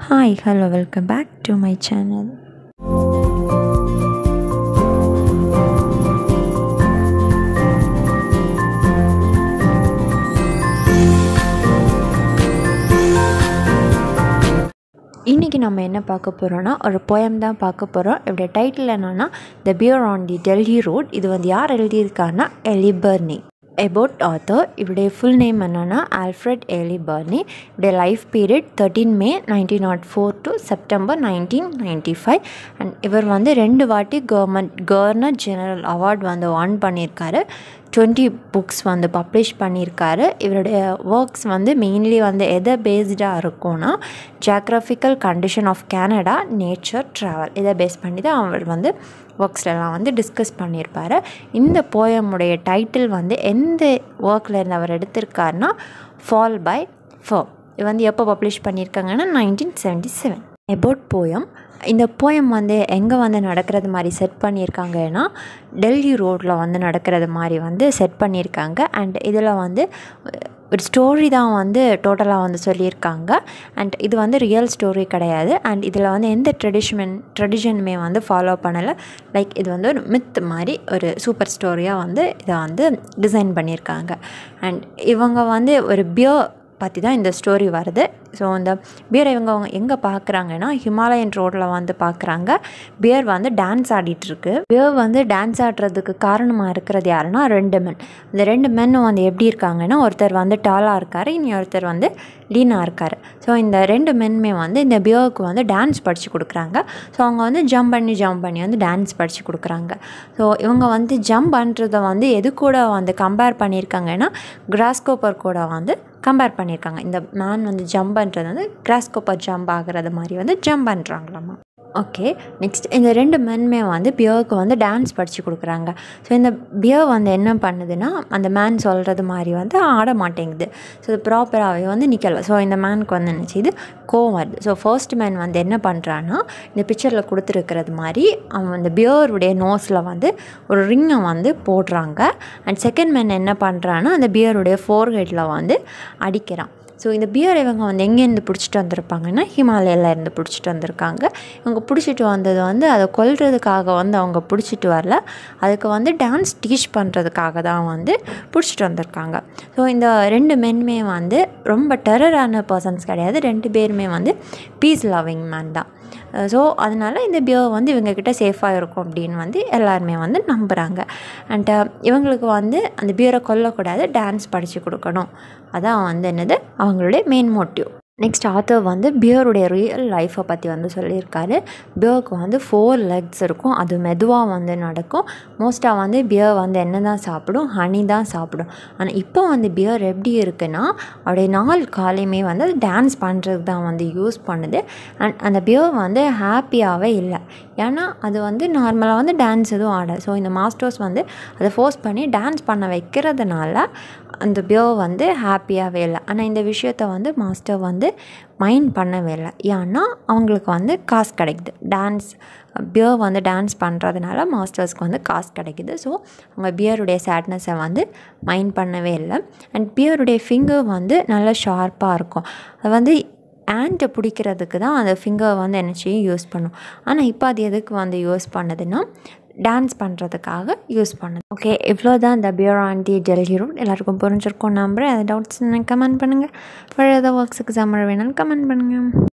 Hi, hello, welcome back to my channel. இன்றைக்கி நம்ம என்ன பார்க்க போகிறோன்னா ஒரு poem தான் பார்க்க போகிறோம் இப்படி டைட்டில் என்னென்னா the bear on the Delhi road இது வந்து யார் எழுதியிருக்காருன்னா எலி பர்னி அபவுட் ஆத்தர் இவருடைய ஃபுல் நேம் என்னென்னா ஆல்ஃப்ரெட் எலி பர்னி இவருடைய life period thirteen May nineteen nought four to September nineteen ninety five and இவர் வந்து ரெண்டு வாட்டி கவர்மெண்ட் கவர்னர் ஜெனரல் அவார்ட் வந்து வான் பண்ணியிருக்காரு டுவெண்ட்டி புக்ஸ் வந்து பப்ளிஷ் பண்ணியிருக்காரு இவருடைய ஒர்க்ஸ் வந்து மெயின்லி வந்து எதை பேஸ்டாக இருக்கும்னா geographical condition of Canada nature travel இதை பேஸ் பண்ணி தான் அவர் வந்து ஒர்க்ஸ்லாம் வந்து டிஸ்கஸ் பண்ணியிருப்பார் இந்த போயமுடைய டைட்டில் வந்து எந்த ஒர்க்கில் இருந்து அவர் எடுத்திருக்காருன்னா ஃபால் பை ஃபோ இது வந்து எப்போ பப்ளிஷ் பண்ணியிருக்காங்கன்னா nineteen seventy seven about poem இந்த போயம் வந்து எங்கே வந்து நடக்கிறது மாதிரி செட் பண்ணியிருக்காங்கன்னா டெல்லி ரோட்டில் வந்து நடக்கிறது மாதிரி வந்து செட் பண்ணியிருக்காங்க அண்ட் இதில் வந்து ஒரு ஸ்டோரி தான் வந்து டோட்டலாக வந்து சொல்லியிருக்காங்க அண்ட் இது வந்து ரியல் ஸ்டோரி கிடையாது அண்ட் இதில் வந்து எந்த ட்ரெடிஷன் ட்ரெடிஷனுமே வந்து ஃபாலோ பண்ணலை லைக் இது வந்து ஒரு மித் மாதிரி ஒரு சூப்பர் ஸ்டோரியாக வந்து இதை வந்து டிசைன் பண்ணியிருக்காங்க அண்ட் இவங்க வந்து ஒரு பியோ பற்றி தான் இந்த ஸ்டோரி வருது ஸோ இந்த பியர் இவங்க அவங்க எங்கே பார்க்குறாங்கன்னா ஹிமாலயன் ரோட்டில் வந்து பார்க்குறாங்க பியர் வந்து டான்ஸ் ஆடிட்டுருக்கு பியர் வந்து டான்ஸ் ஆடுறதுக்கு காரணமாக இருக்கிறது யாருன்னா ரெண்டு மென் இந்த ரெண்டு மென்னும் வந்து எப்படி இருக்காங்கன்னா ஒருத்தர் வந்து டாலாக இருக்கார் இனி ஒருத்தர் வந்து லீனாக இருக்கார் ஸோ இந்த ரெண்டு மென்மே வந்து இந்த பியருக்கு வந்து டான்ஸ் படித்து கொடுக்குறாங்க ஸோ அவங்க வந்து ஜம்ப் பண்ணி ஜம்ப் பண்ணி வந்து டான்ஸ் படித்து கொடுக்குறாங்க ஸோ இவங்க வந்து ஜம்ப் பண்ணுறத வந்து எது கூட வந்து கம்பேர் பண்ணியிருக்காங்கன்னா கிராஸ்கோப்பர் கூட வந்து கம்பேர் பண்ணியிருக்காங்க இந்த மேன் வந்து ஜம்ப் பண்ணுறது வந்து கிராஸ்கோப்பர் ஜம்ப் ஆகிறது மாதிரி வந்து ஜம்ப் பண்ணுறாங்களாமா ஓகே நெக்ஸ்ட் இந்த ரெண்டு மென்மே வந்து பியருக்கு வந்து டான்ஸ் படித்து கொடுக்குறாங்க ஸோ இந்த பியர் வந்து என்ன பண்ணுதுன்னா அந்த மேன் சொல்கிறது மாதிரி வந்து ஆட மாட்டேங்குது ஸோ இது ப்ராப்பராகவே வந்து நிற்கல ஸோ இந்த மேனுக்கு வந்து நினச்சி இது கோவம் வருது ஸோ ஃபர்ஸ்ட் மேன் வந்து என்ன பண்ணுறான்னா இந்த பிக்சரில் கொடுத்துருக்கிறது மாதிரி அவன் அந்த பியருடைய நோஸில் வந்து ஒரு ரிங்கை வந்து போடுறாங்க அண்ட் செகண்ட் மேன் என்ன பண்ணுறான்னா அந்த பியருடைய ஃபோர்ஹெட்டில் வந்து அடிக்கிறான் ஸோ இந்த பியர் இவங்க வந்து எங்கேருந்து பிடிச்சிட்டு வந்திருப்பாங்கன்னா ஹிமாலயிலேருந்து பிடிச்சிட்டு வந்திருக்காங்க இவங்க பிடிச்சிட்டு வந்தது வந்து அதை கொல்றதுக்காக வந்து அவங்க பிடிச்சிட்டு வரல அதுக்கு வந்து டான்ஸ் டீச் பண்ணுறதுக்காக தான் வந்து பிடிச்சிட்டு வந்திருக்காங்க ஸோ இந்த ரெண்டு மென்மே வந்து ரொம்ப டெரரான பர்சன்ஸ் கிடையாது ரெண்டு பேருமே வந்து பீஸ் லவ்விங் மேன் தான் ஸோ அதனால் இந்த பியர் வந்து இவங்கக்கிட்ட சேஃபாக இருக்கும் அப்படின்னு வந்து எல்லாருமே வந்து நம்புகிறாங்க அண்ட் இவங்களுக்கு வந்து அந்த பியரை கொல்லக்கூடாது டான்ஸ் படித்து கொடுக்கணும் அதான் வந்து என்னது அவங்களுடைய மெயின் மோட்டிவ் நெக்ஸ்ட் ஆத்தர் வந்து பியருடைய ரியல் லைஃப்பை பற்றி வந்து சொல்லியிருக்காரு பியருக்கு வந்து ஃபோர் லெக்ஸ் இருக்கும் அது மெதுவாக வந்து நடக்கும் மோஸ்ட்டாக வந்து பியர் வந்து என்ன தான் சாப்பிடும் ஹனி தான் சாப்பிடும் ஆனால் இப்போ வந்து பியர் எப்படி இருக்குன்னா அவருடைய நாள் காலையுமே வந்து டான்ஸ் பண்ணுறதுக்கு தான் வந்து யூஸ் பண்ணுது அண்ட் அந்த பியர் வந்து ஹாப்பியாகவே இல்லை ஏன்னா அது வந்து நார்மலாக வந்து டான்ஸ் எதுவும் ஆட ஸோ இந்த மாஸ்டர்ஸ் வந்து அதை ஃபோர்ஸ் பண்ணி டான்ஸ் பண்ண வைக்கிறதுனால அந்த பியர் வந்து ஹாப்பியாகவே இல்லை ஆனால் இந்த விஷயத்த வந்து மாஸ்டர் வந்து மைண்ட் பண்ணவே இல்லை ஏன்னா அவங்களுக்கு வந்து காசு கிடைக்குது டான்ஸ் பியர் வந்து டான்ஸ் பண்ணுறதுனால மாஸ்டர்ஸ்க்கு வந்து காசு கிடைக்குது ஸோ அவங்க பியருடைய சேட்னஸை வந்து மைண்ட் பண்ணவே இல்லை அண்ட் பியருடைய ஃபிங்கர் வந்து நல்லா ஷார்ப்பாக இருக்கும் அது வந்து ஆண்ட்டை பிடிக்கிறதுக்கு தான் அந்த ஃபிங்கர் வந்து என்ன செய்யும் யூஸ் பண்ணும் ஆனால் இப்போ அது எதுக்கு வந்து யூஸ் பண்ணுதுன்னா டான்ஸ் பண்ணுறதுக்காக யூஸ் பண்ணுது ஓகே இவ்வளோ தான் இந்த bear on the Delhi road எல்லாருக்கும் புரிஞ்சிருக்கும் நம்புறேன் அது டவுட்ஸ் கமெண்ட் பண்ணுங்கள் வேறு ஏதாவது ஒர்க்ஸ் எக்ஸாம் வேணாலும் கமெண்ட் பண்ணுங்கள்